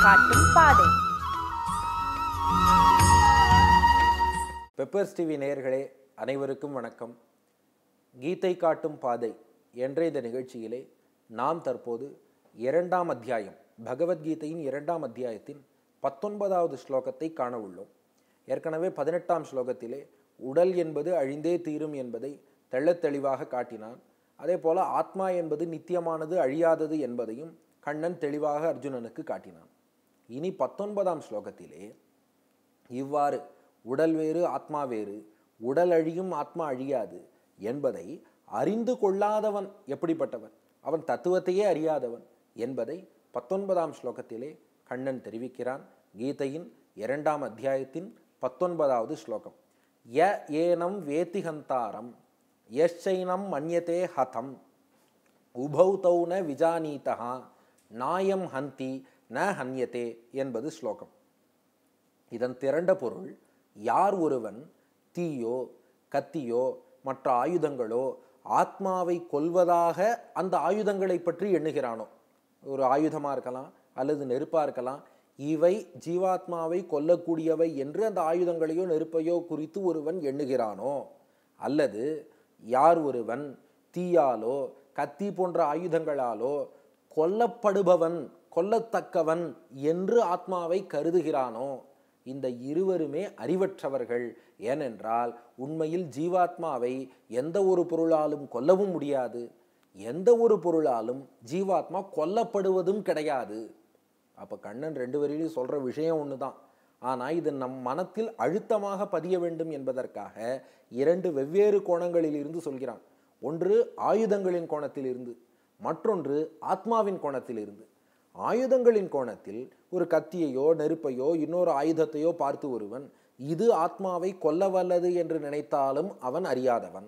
காட்டும் பாதை peppers TV நேயர்களே அனைவருக்கும் வணக்கம் கீதை காட்டும் பாதை என்ற இந்த நிகழ்ச்சியிலே நாம் தற்போது இரண்டாம் அத்தியாயம் பகவத்கீதையின் இரண்டாம் அத்தியாயத்தின் பத்தொன்பதாவது ஸ்லோகத்தை காண உள்ளோம் ஏற்கனவே பதினெட்டாம் ஸ்லோகத்திலே உடல் என்பது அழிந்தே தீரும் என்பதை தெள்ளத் தெளிவாக காட்டினான் அதே போல ஆத்மா என்பது நித்தியமானது அழியாதது என்பதையும் கண்ணன் தெளிவாக அர்ஜுனனுக்கு காட்டினான் இனி பத்தொன்பதாம் ஸ்லோகத்திலே இவ்வாறு உடல் வேறு ஆத்மா வேறு உடல் அழியும் ஆத்மா அழியாது என்பதை அறிந்து கொள்ளாதவன் எப்படிப்பட்டவன் அவன் தத்துவத்தையே அறியாதவன் என்பதை பத்தொன்பதாம் ஸ்லோகத்திலே கண்ணன் தெரிவிக்கிறான் கீதையின் இரண்டாம் அத்தியாயத்தின் பத்தொன்பதாவது ஸ்லோகம் ய ஏனம் வேத்திகந்தாரம் யச்சைனம் மன்யதே ஹதம் உபௌ தௌ ந விஜானீதா நாயம் ஹந்தி ந ஹன்யதே என்பது ஸ்லோகம் இதன் திரண்ட பொருள் யார் ஒருவன் தீயோ கத்தியோ மற்ற ஆயுதங்களோ ஆத்மாவை கொல்வதாக அந்த ஆயுதங்களை பற்றி எண்ணுகிறானோ ஒரு ஆயுதமாக இருக்கலாம் அல்லது நெருப்பாக இருக்கலாம் இவை ஜீவாத்மாவை கொல்லக்கூடியவை என்று அந்த ஆயுதங்களையோ நெருப்பையோ குறித்து ஒருவன் எண்ணுகிறானோ அல்லது யார் ஒருவன் தீயாலோ கத்தி போன்ற ஆயுதங்களாலோ கொல்லப்படுபவன் கொல்லத்தக்கவன் என்று ஆத்மாவை கருதுகிறானோ இந்த இருவருமே அறிவற்றவர்கள் ஏனென்றால் உண்மையில் ஜீவாத்மாவை எந்த ஒரு பொருளாலும் கொல்லவும் முடியாது எந்த ஒரு பொருளாலும் ஜீவாத்மா கொல்லப்படுவதும் கிடையாது அப்போ கண்ணன் ரெண்டு வரியிலும் சொல்கிற விஷயம் ஒன்று தான் ஆனால் இது நம் மனத்தில் அழுத்தமாக பதிய வேண்டும் என்பதற்காக இரண்டு வெவ்வேறு கோணங்களில் இருந்து சொல்கிறான் ஒன்று ஆயுதங்களின் கோணத்தில் இருந்து மற்றொன்று ஆத்மாவின் கோணத்தில் இருந்து ஆயுதங்களின் கோணத்தில் ஒரு கத்தியையோ நெருப்பையோ இன்னொரு ஆயுதத்தையோ பார்த்து ஒருவன் இது ஆத்மாவை கொல்ல வல்லது என்று நினைத்தாலும் அவன் அறியாதவன்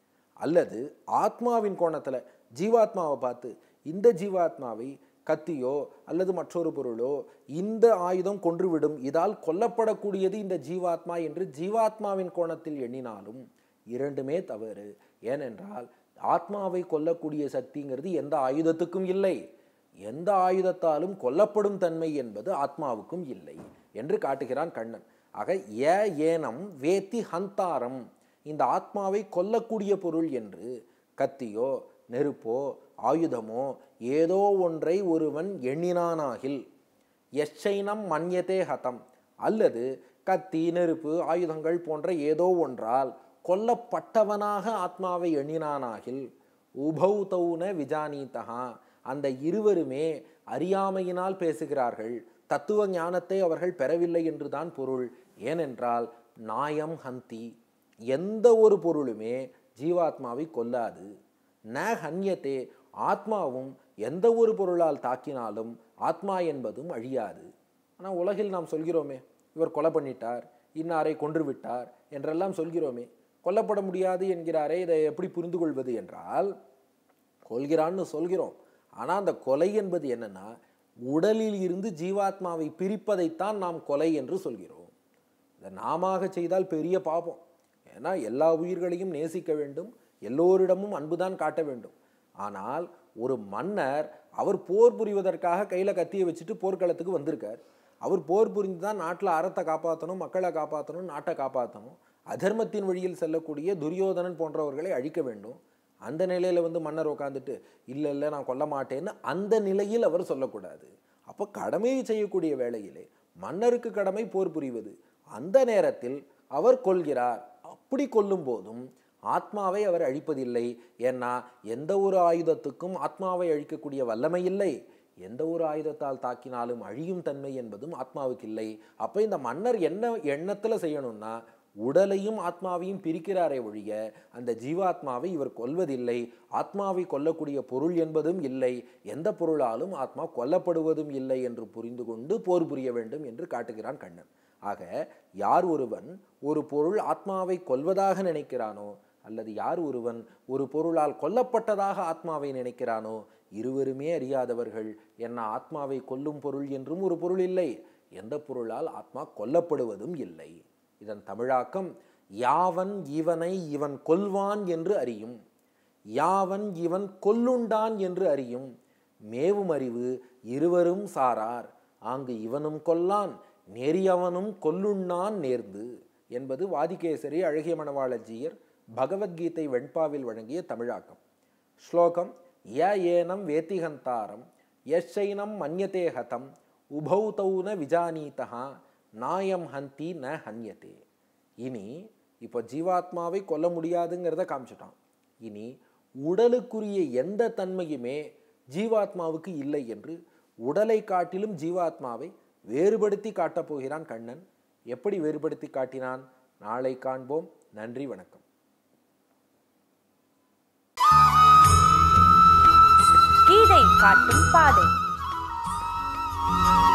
அல்லது ஆத்மாவின் கோணத்தில் ஜீவாத்மாவை பார்த்து இந்த ஜீவாத்மாவை கத்தியோ அல்லது மற்றொரு பொருளோ இந்த ஆயுதம் கொன்றுவிடும் இதால் கொல்லப்படக்கூடியது இந்த ஜீவாத்மா என்று ஜீவாத்மாவின் கோணத்தில் எண்ணினாலும் இரண்டுமே தவறு ஏனென்றால் ஆத்மாவை கொல்லக்கூடிய சக்திங்கிறது எந்த ஆயுதத்துக்கும் இல்லை எந்த ஆயுதத்தாலும் கொல்லப்படும் தன்மை என்பது ஆத்மாவுக்கும் இல்லை என்று காட்டுகிறான் கண்ணன் ஆக ஏ ஏனம் வேத்தி ஹந்தாரம் இந்த ஆத்மாவை கொல்லக்கூடிய பொருள் என்று கத்தியோ நெருப்போ ஆயுதமோ ஏதோ ஒன்றை ஒருவன் எண்ணினானாகில் எச்சைனம் மன்யதே ஹதம் அல்லது கத்தி நெருப்பு ஆயுதங்கள் போன்ற ஏதோ ஒன்றால் கொல்லப்பட்டவனாக ஆத்மாவை எண்ணினானாகில் உபௌ தௌன விஜானீதா அந்த இருவருமே அறியாமையினால் பேசுகிறார்கள் தத்துவ ஞானத்தை அவர்கள் பெறவில்லை என்றுதான் பொருள் ஏனென்றால் நாயம் ஹந்தி எந்த ஒரு பொருளுமே ஜீவாத்மாவை கொல்லாது ந ஹன்யத்தே ஆத்மாவும் எந்த ஒரு பொருளால் தாக்கினாலும் ஆத்மா என்பதும் அழியாது ஆனால் உலகில் நாம் சொல்கிறோமே இவர் கொலை பண்ணிட்டார் இன்னாரை கொன்று விட்டார் என்றெல்லாம் சொல்கிறோமே கொல்லப்பட முடியாது என்கிறாரே இதை எப்படி புரிந்து கொள்வது என்றால் கொள்கிறான்னு சொல்கிறோம் ஆனால் அந்த கொலை என்பது என்னன்னா உடலில் இருந்து ஜீவாத்மாவை பிரிப்பதைத்தான் நாம் கொலை என்று சொல்கிறோம் இதை நாம செய்தால் பெரிய பாபம் ஏன்னா எல்லா உயிர்களையும் நேசிக்க வேண்டும் எல்லோரிடமும் அன்புதான் காட்ட வேண்டும் ஆனால் ஒரு மன்னர் அவர் போர் புரிவதற்காக கையில் கத்தியை வச்சுட்டு போர்க்களத்துக்கு வந்திருக்கார் அவர் போர் புரிந்து தான் நாட்டில் அறத்தை காப்பாற்றணும் மக்களை காப்பாற்றணும் நாட்டை காப்பாற்றணும் அதர்மத்தின் வழியில் செல்லக்கூடிய துரியோதனன் போன்றவர்களை அழிக்க வேண்டும் அந்த நிலையில் வந்து மன்னர் உட்காந்துட்டு இல்லை இல்லை நான் கொல்ல மாட்டேன்னு அந்த நிலையில் அவர் சொல்லக்கூடாது அப்போ கடமையை செய்யக்கூடிய வேளையிலே மன்னருக்கு கடமை போர் புரிவது அந்த நேரத்தில் அவர் கொள்கிறார் அப்படி கொல்லும் போதும் ஆத்மாவை அவர் அழிப்பதில்லை ஏன்னா எந்த ஒரு ஆயுதத்துக்கும் ஆத்மாவை அழிக்கக்கூடிய வல்லமை இல்லை எந்த ஒரு ஆயுதத்தால் தாக்கினாலும் அழியும் தன்மை என்பதும் ஆத்மாவுக்கு இல்லை அப்போ இந்த மன்னர் என்ன எண்ணத்தில் செய்யணும்னா உடலையும் ஆத்மாவையும் பிரிக்கிறாரே ஒழிய அந்த ஜீவாத்மாவை இவர் கொல்வதில்லை ஆத்மாவை கொல்லக்கூடிய பொருள் என்பதும் இல்லை எந்த பொருளாலும் ஆத்மா கொல்லப்படுவதும் இல்லை என்று புரிந்து கொண்டு போர் புரிய வேண்டும் என்று காட்டுகிறான் கண்ணன் ஆக யார் ஒருவன் ஒரு பொருள் ஆத்மாவை கொல்வதாக நினைக்கிறானோ அல்லது யார் ஒருவன் ஒரு பொருளால் கொல்லப்பட்டதாக ஆத்மாவை நினைக்கிறானோ இருவருமே அறியாதவர்கள் என்ன ஆத்மாவை கொல்லும் பொருள் என்றும் ஒரு பொருள் இல்லை எந்த பொருளால் ஆத்மா கொல்லப்படுவதும் இல்லை இதன் தமிழாக்கம் யாவன் இவனை இவன் கொல்வான் என்று அறியும் யாவன் இவன் கொல்லுண்டான் என்று அறியும் மேவும் அறிவு இருவரும் சாரார் ஆங்கு இவனும் கொல்லான் நெறியவனும் கொல்லுண்ணான் நேர்ந்து என்பது வாதிகேசரி அழகிய மணவாளஜியர் பகவத்கீதை வெண்பாவில் வழங்கிய தமிழாக்கம் ஸ்லோகம் ய ஏனம் வேத்திகந்தாரம் யஷைனம் மன்யதே ஹதம் உபௌ தௌ ந விஜானீதா நாயம் ஹந்தி ந ஹன்யதே இனி இப்போ ஜீவாத்மாவை கொல்ல முடியாதுங்கிறத காமிச்சிட்டான் இனி உடலுக்குரிய எந்த தன்மையுமே ஜீவாத்மாவுக்கு இல்லை என்று உடலை காட்டிலும் ஜீவாத்மாவை வேறுபடுத்தி காட்டப் போகிறான் கண்ணன் எப்படி வேறுபடுத்தி காட்டினான் நாளை காண்போம் நன்றி வணக்கம் கீதை காட்டும் பாதை